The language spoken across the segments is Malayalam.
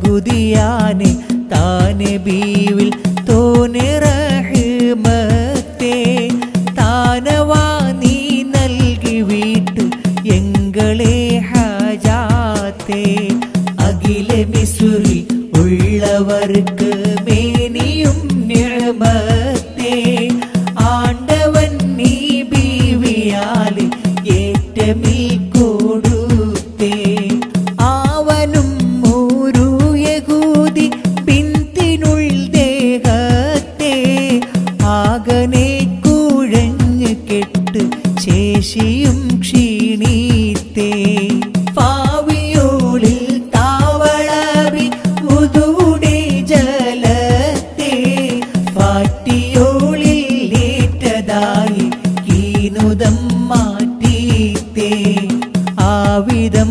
പകുതിയാനെ താനെ ബീവിൽ തോനെ റഹ്മത്തെ താനവാ നീ നൽകി വീട്ട് എങ്കളെ ഹജാത്തെ അഖില മിസുറിൽ ഉള്ളവർക്ക് മേനിയും നിഴമത്തെ ആണ്ടവൻ നീ ബീവിയാലെ ഏറ്റമിൽ കൊടുത്തേ ആവനും ഒരു യഹൂദി പിന്തിനുൾ ദേഹത്തെ ആകനെ കുഴഞ്ഞു കെട്ട് ശേഷിയും ക്ഷീണിത്തേ പാവിയോളിൽ താവളവി ഉതൂടെ ജലത്തെ പാറ്റിയോളിൽ ഏറ്റതായി കീനുതം മാറ്റീത്തേ ആവിധം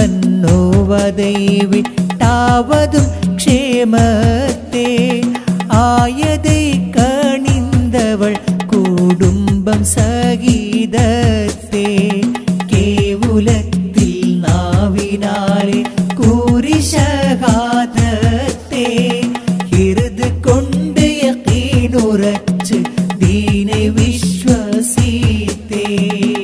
ബന്നോവതൈവിട്ടാവതും ക്ഷേമത്തെ ആയതൈ കണിന്തവൾ കുടുംബം സഗീതത്തെ കേവുലത്തിൽ നാവിനാലെ കൂരിശകാതത്തെ ഹിറുത് കൊണ്ട് യക്കീനുറച്ച് ദീനെ വിശ്വസിത്തേ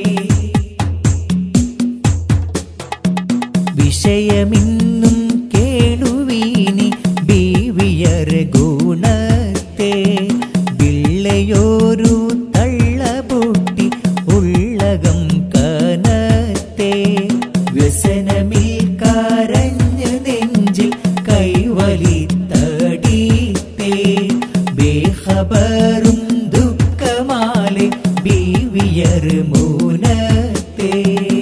വിഷയമിന്നും കേളുവീനി ബീവിയർ ഗുണത്തെ പിള്ളയോരു തള്ളപൊട്ടി ഉള്ളകം കനത്തെ വ്യസനമിൽ കരഞ്ഞ് നെഞ്ചിൽ കൈവലി തടീത്തേ ബേഖബറും ദുഃഖമാലെ ബീവിയർ മൂനത്തെ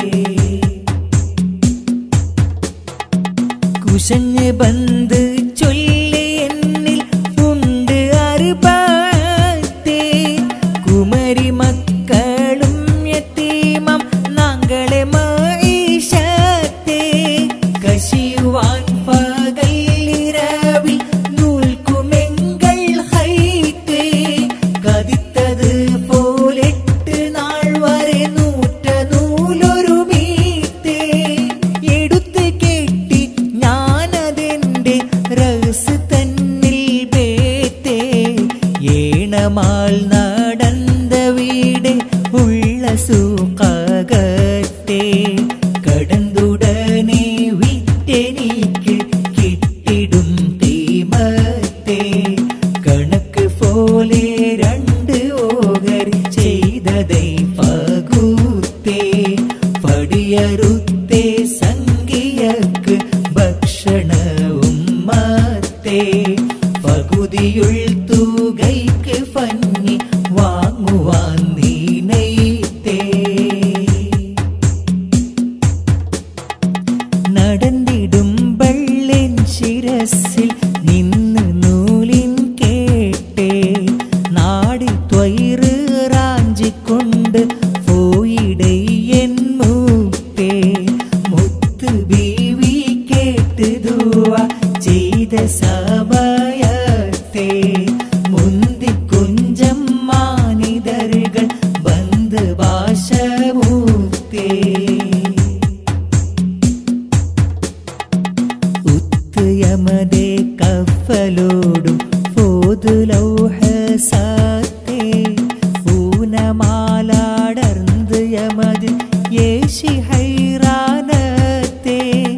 കുശഞ്ഞ് ബന്ദ് ചൊല്ലി എന്നിൽ ഉണ്ട് അറുപത്തെ കുമരി മക്കളും യത്തീമം നാങ്കളെ മൈഷത്തെ കശിവാൻ പകലിരവിൽ നൂൽക്കുമെങ്കൾ ഹൈത്തേ കതിത്തത് പോലെട്ട് നാൾ വരെ നൂറ്റ നൂലൊരു മീത്തേ എടുത്ത് കെട്ടി ഞാനതെന്റെ റഹസ് തന്നിൽ ബേത്തേ ഏണമാൾ നടந்த വീട് ഉള്ള സൂക്കകത്തെ കടന്നുടനെ വിറ്റെനിക്ക് കിട്ടിടും തീമത്തെ കണക്ക് പോലെ രണ്ട് ഓഹരി ചെയ്തതൈ പകുത്തേ പടിയറുത്തേ സംഖ്യക്ക് ഭക്ഷണവും മത്തേ പകുതിയുൾ തുകയ്ക്ക് ഫന്നി വാങ്ങുവാൻ നീനൈത്തേ നടന്നിടും വെള്ളിൻ ശിരസിൽ നിന്ന് നൂലിൻ കേട്ടേ നാടി ത്വയിറ് റാഞ്ചിക്കൊണ്ട് പോയിടയൻ മൂത്തേ മുത്ത് ബീവി കേട്ട് ദുവ ചെയ്ത സമയത്തെ മുന്തി കുഞ്ചം മാനിതരുകൾ ബന്ദ് ഭാഷ മൂത്തേ ഉത്തയമതേ കഫലോടും പോതുലൗഹസാത്തേ ഊനമാലാടർന്ന് യമത് യേശി ഹൈറാനത്തെ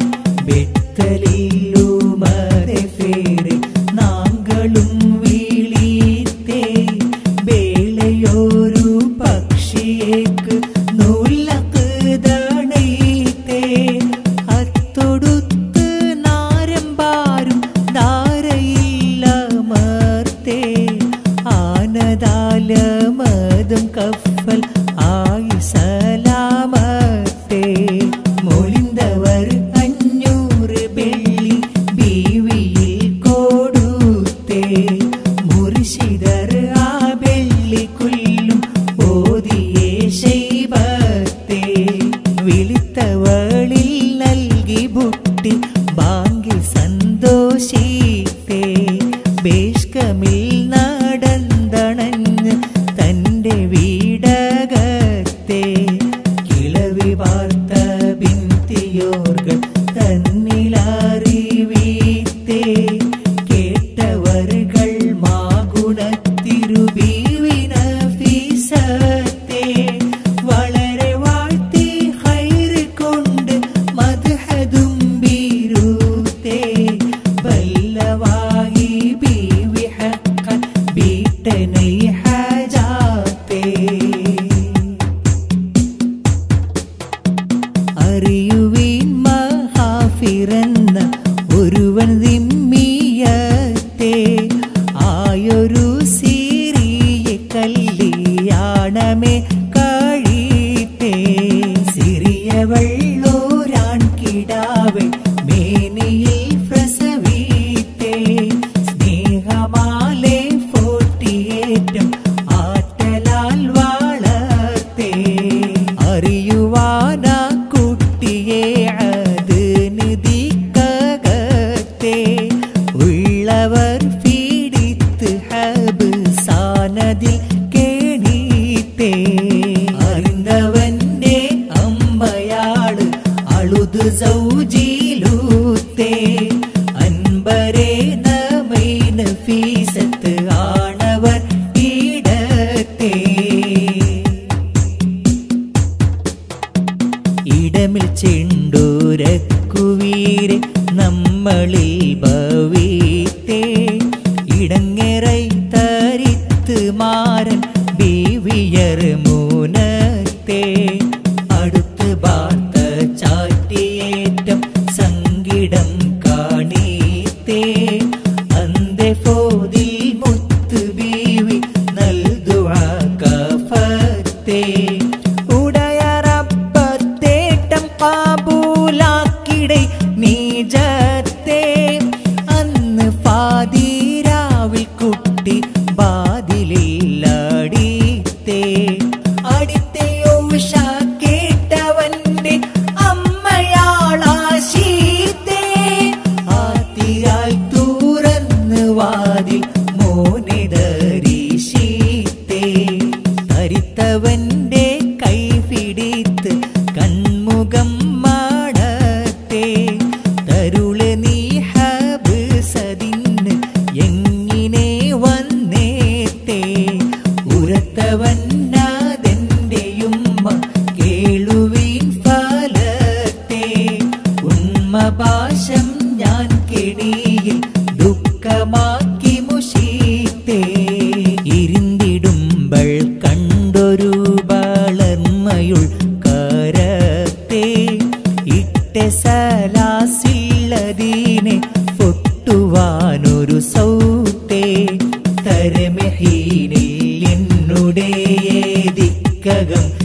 വെത്തലില്ലുമരെ ഫേരെ നാങ്കളും വീളീത്തേ വേളയോരു പക്ഷിയേക്ക് നൂലക്ക് ദണീത്തേ അത്തൊടുത്ത് നാരമ്പാരും ധാരയില്ല മർത്തേ ആനതാലമതും കഫൽ ആയി സലാമത്തേ മൊളിന്തവർ അഞ്ഞൂറ് വെള്ളി ബീവിയിൽ കൊടുത്തേ മുർഷിദർ ആ വെള്ളി കൊല്ലും ഓതിയേ ശൈവത്തെ വിളിത്തവളിൽ നൽകി ബുട്ടി ബാങ്കി സന്തോഷിത്തേ ബേഷ്കമിൽ നടന്തണഞ്ഞ് തൻ്റെ വീടക മേ കഴിത്തേ സിറിയ വെള്ളൂരാൻ കിടാവെ മേനിയിൽ പ്രസവിത്തേ സ്നേഹമാലെ ഫോർട്ടിയേറ്റം ആറ്റലാൽ വളർത്തേ അറിയുവാനാ കുട്ടിയെ അത് നിധിക്കകത്തെ ഉള്ളവർ പീഡിത്ത് ഹബ് സാനതിൽ കേണീത്തേ അറിந்தവന്റെ അമ്പയാള് അളുത് സൗജിലൂത്തേ അൻപരേ നമൈന ഫീസത്ത് ആണവർ ഈടത്തേ ഇടമിൽ ചെണ്ടൂരക്കുവീരെ നമ്മളിൽ ഭവീത്തേ ഇടങ്ങെറൈ തരിത്ത് മാറൻ ബീവിയർ മൂനത്തെ അടുത്ത് ബാർത്ത ചാറ്റിയേറ്റം സങ്കിടം കാണീത്തേ അന്തെ ഫോതിൽ മുത്ത് ബീവി നൽകുവാ കഫത്തേ ഉടയറപ്പത്തേട്ടം കാബൂലാക്കിടை നീജത്തെ അന്ന് ഫാദീരാവിൽ കുട്ടി ബാതിലില്ലടിത്തേ അടിത്തേ ഉഷ കേട്ടവന്റെ അമ്മയാളാശീത്തേ ആത്തിരായി തുറന്ന് വാതിൽ മോനിതരീശീത്തേ തരിത്തവന്റെ കൈ പിടിത്ത് കൺമുഖം മാടത്തെ തരുള് നീ ഹബ് സതിന്ന് എങ്ങിനെ വന്നേത്തേ ഉരത്തവന്നാതെന്റെയുമ്മ കേളുവീൻ ഫലത്തെ ഉന്മപാശം ഞാൻ കെണിയിൽ ദുഃഖമാക്കി മുഷീത്തേ ഇരുന്തിടുമ്പൾ കണ്ടൊരു വളർമയുൾ കരത്തെ ഇട്ട സലാസില്ലതീനെ പൊട്ടുവാനൊരു സൗത്തേ തരമെഹീനിൽ എന്നുടേ ദിക്കകം